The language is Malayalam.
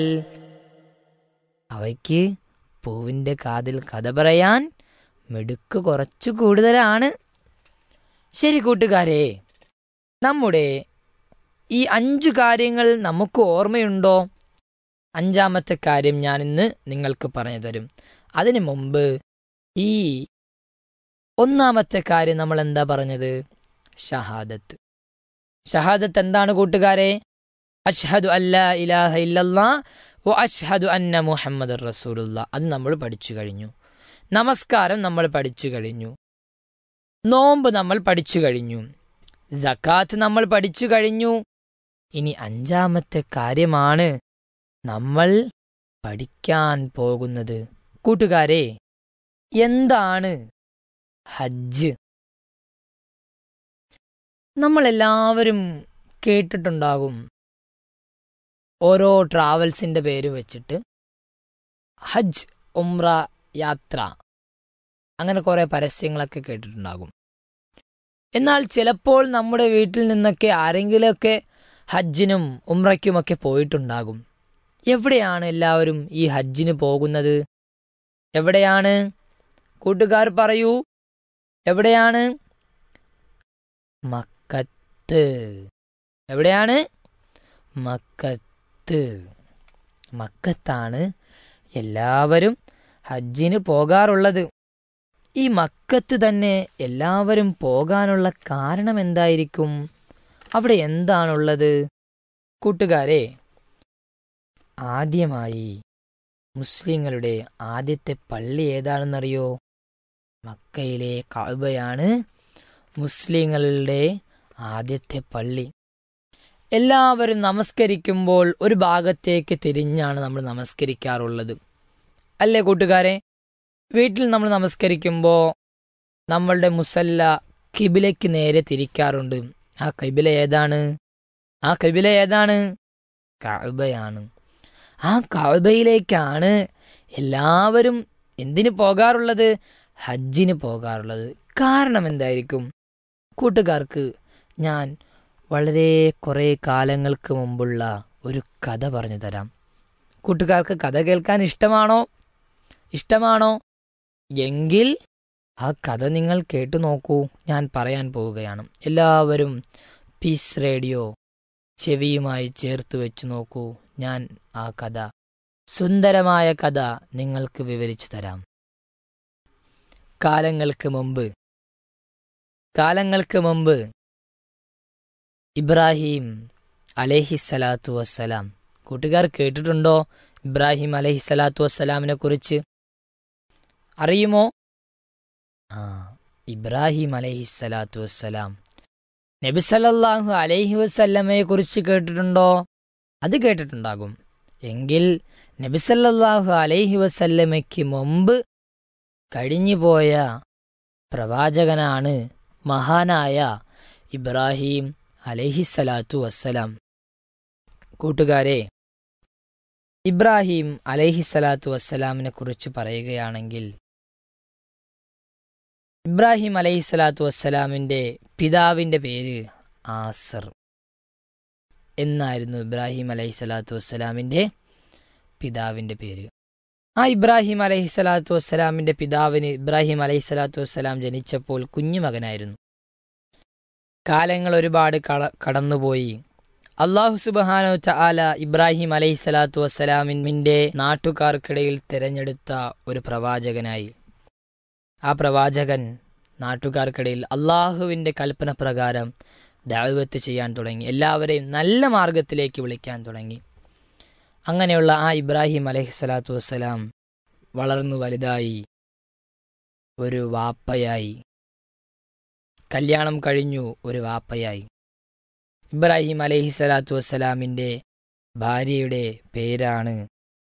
അവയ്ക്ക് പൂവിൻ്റെ കാതിൽ കഥ പറയാൻ മിടുക്ക് കുറച്ചു കൂടുതലാണ് ശരി കൂട്ടുകാരെ നമ്മുടെ ഈ അഞ്ചു കാര്യങ്ങൾ നമുക്ക് ഓർമ്മയുണ്ടോ അഞ്ചാമത്തെ കാര്യം ഞാൻ ഇന്ന് നിങ്ങൾക്ക് പറഞ്ഞു തരും അതിനു മുമ്പ് ഈ ഒന്നാമത്തെ കാര്യം നമ്മൾ എന്താ പറഞ്ഞത് ഷഹാദത്ത് ഷഹാദത്ത് എന്താണ് കൂട്ടുകാരെ അഷ്ഹദു അല്ലാ ഇലാഹ ഇല്ലല്ലാ വ അഷ്ഹദു അന്ന മുഹമ്മദ് റസൂലുള്ള അത് നമ്മൾ പഠിച്ചു കഴിഞ്ഞു നമസ്കാരം നമ്മൾ പഠിച്ചു കഴിഞ്ഞു നോമ്പ് നമ്മൾ പഠിച്ചു കഴിഞ്ഞു ജക്കാത്ത് നമ്മൾ പഠിച്ചു കഴിഞ്ഞു ഇനി അഞ്ചാമത്തെ കാര്യമാണ് നമ്മൾ പഠിക്കാൻ പോകുന്നത് കൂട്ടുകാരെ എന്താണ് ഹജ്ജ് നമ്മളെല്ലാവരും കേട്ടിട്ടുണ്ടാകും ഓരോ ട്രാവൽസിൻ്റെ പേര് വെച്ചിട്ട് ഹജ്ജ് ഉംറ യാത്ര അങ്ങനെ കുറേ പരസ്യങ്ങളൊക്കെ കേട്ടിട്ടുണ്ടാകും എന്നാൽ ചിലപ്പോൾ നമ്മുടെ വീട്ടിൽ നിന്നൊക്കെ ആരെങ്കിലുമൊക്കെ ഹജ്ജിനും ഉംറയ്ക്കുമൊക്കെ പോയിട്ടുണ്ടാകും എവിടെയാണ് എല്ലാവരും ഈ ഹജ്ജിന് പോകുന്നത് എവിടെയാണ് കൂട്ടുകാർ പറയൂ എവിടെയാണ് മക്കത്ത് എവിടെയാണ് മക്കത്ത് മക്കത്താണ് എല്ലാവരും ഹജ്ജിന് പോകാറുള്ളത് ഈ മക്കത്ത് തന്നെ എല്ലാവരും പോകാനുള്ള കാരണം എന്തായിരിക്കും അവിടെ എന്താണുള്ളത് കൂട്ടുകാരെ ആദ്യമായി മുസ്ലിങ്ങളുടെ ആദ്യത്തെ പള്ളി ഏതാണെന്നറിയോ മക്കയിലെ കഅബയാണ് മുസ്ലിങ്ങളുടെ ആദ്യത്തെ പള്ളി എല്ലാവരും നമസ്കരിക്കുമ്പോൾ ഒരു ഭാഗത്തേക്ക് തിരിഞ്ഞാണ് നമ്മൾ നമസ്കരിക്കാറുള്ളത് അല്ലേ കൂട്ടുകാരെ വീട്ടിൽ നമ്മൾ നമസ്കരിക്കുമ്പോൾ നമ്മളുടെ മുസല്ല കിബിലയ്ക്ക് നേരെ തിരിക്കാറുണ്ട് ആ കിബില ഏതാണ് ആ കിബില ഏതാണ് കഅബയാണ് ആ കഅബയിലേക്കാണ് എല്ലാവരും എന്തിന് പോകാറുള്ളത് ഹജ്ജിന് പോകാറുള്ളത് കാരണം എന്തായിരിക്കും കൂട്ടുകാർക്ക് ഞാൻ വളരെ കുറേ കാലങ്ങൾക്ക് മുമ്പുള്ള ഒരു കഥ പറഞ്ഞു തരാം കൂട്ടുകാർക്ക് കഥ കേൾക്കാൻ ഇഷ്ടമാണോ ഇഷ്ടമാണോ എങ്കിൽ ആ കഥ നിങ്ങൾ കേട്ടു നോക്കൂ ഞാൻ പറയാൻ പോവുകയാണ് എല്ലാവരും പീസ് റേഡിയോ ചെവിയുമായി ചേർത്ത് വെച്ചു നോക്കൂ ഞാൻ ആ കഥ സുന്ദരമായ കഥ നിങ്ങൾക്ക് വിവരിച്ചു തരാം കാലങ്ങൾക്ക് മുമ്പ് കാലങ്ങൾക്ക് മുമ്പ് ഇബ്രാഹിം അലഹിസ്സലാത്തു വസ്സലാം കൂട്ടുകാർ കേട്ടിട്ടുണ്ടോ ഇബ്രാഹിം അലഹിസ്സലാത്തു വസ്സലാമിനെ കുറിച്ച് അറിയുമോ ആ ഇബ്രാഹിം അലഹിസ്സലാത്തു വസ്സലാം നബി സല്ലല്ലാഹു അലൈഹി വസല്ലമയെ കുറിച്ച് കേട്ടിട്ടുണ്ടോ അത് കേട്ടിട്ടുണ്ടാകും എങ്കിൽ നബി സല്ലല്ലാഹു അലൈഹി വസല്ലമയ്ക്ക് മുമ്പ് കഴിഞ്ഞുപോയ പ്രവാചകനാണ് മഹാനായ ഇബ്രാഹിം അലൈഹിസ്സലാത്തു വസ്സലാം കൂട്ടുകാരെ ഇബ്രാഹിം അലൈഹിസ്സലാത്തു വസ്സലാമിനെ കുറിച്ച് പറയുകയാണെങ്കിൽ ഇബ്രാഹിം അലൈഹിസ്സലാത്തു വസ്സലാമിൻ്റെ പിതാവിൻ്റെ പേര് ആസർ എന്നായിരുന്നു ഇബ്രാഹിം അലൈഹിസ്സലാത്തു വസ്സലാമിൻ്റെ പിതാവിൻ്റെ പേര് ആ ഇബ്രാഹിം അലൈഹിസ്സലാത്തു വസ്സലാമിൻ്റെ പിതാവിന് ഇബ്രാഹിം അലൈഹിസ്സലാത്തു വസ്സലാം ജനിച്ചപ്പോൾ കുഞ്ഞുമകനായിരുന്നു കാലങ്ങൾ ഒരുപാട് കള കടന്നുപോയി അള്ളാഹു സുബഹാനോ ചാല ഇബ്രാഹിം അലൈഹിസ്സലാത്തു വസ്സലാമിൻ്റെ നാട്ടുകാർക്കിടയിൽ തിരഞ്ഞെടുത്ത ഒരു പ്രവാചകനായി ആ പ്രവാചകൻ നാട്ടുകാർക്കിടയിൽ അള്ളാഹുവിൻ്റെ കൽപ്പന പ്രകാരം ദാവത്ത് ചെയ്യാൻ തുടങ്ങി എല്ലാവരെയും നല്ല മാർഗത്തിലേക്ക് വിളിക്കാൻ തുടങ്ങി അങ്ങനെയുള്ള ആ ഇബ്രാഹിം അലൈഹിസ്സലാത്തു വസ്സലാം വളർന്നു വലുതായി ഒരു വാപ്പയായി കല്യാണം കഴിഞ്ഞു ഒരു വാപ്പയായി ഇബ്രാഹിം അലൈഹിസ്സലാത്തു വസ്സലാമിൻ്റെ ഭാര്യയുടെ പേരാണ്